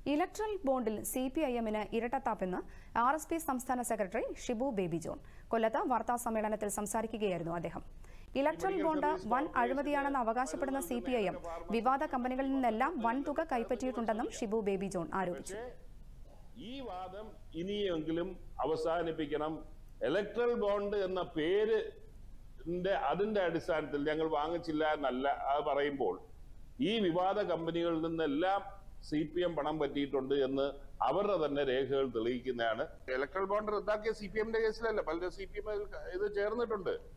electoral ബോണ്ടിൽ C P I എമ്മിന് ഇരട്ടത്താപ്പെന്ന് ആർ എസ് പി സംസ്ഥാന സെക്രട്ടറി ഷിബു ബേബി ജോൺ കൊല്ലത്ത് വാർത്താ സമ്മേളനത്തിൽ സംസാരിക്കുകയായിരുന്നു അദ്ദേഹം ഇലക്ട്രൽ ബോണ്ട് വൻ അഴിമതിയാണെന്ന് അവകാശപ്പെടുന്ന സി പി ഐ എം വിവാദ കമ്പനികളിൽ നിന്നെല്ലാം വൻ തുക കൈപ്പറ്റിയിട്ടുണ്ടെന്നും ഷിബു ബേബി ജോൺ ആരോപിച്ചു ഈ വാദം ഇനിയെങ്കിലും അവസാനിപ്പിക്കണം ഇലക്ട്രൽ ബോണ്ട് എന്ന പേര് അതിന്റെ അടിസ്ഥാനത്തിൽ ഞങ്ങൾ വാങ്ങിച്ചില്ല എന്നല്ല അത് പറയുമ്പോൾ ഈ വിവാദ കമ്പനികളിൽ നിന്നെല്ലാം സി പി എം പണം പറ്റിയിട്ടുണ്ട് എന്ന് അവരുടെ തന്നെ രേഖകൾ തെളിയിക്കുന്നതാണ് ഇലക്ട്രൽ ബോണ്ട് റദ്ദാക്കിയ സി പി എമ്മിന്റെ കേസിലല്ല പലരും സി പി എം ഇത് ചേർന്നിട്ടുണ്ട്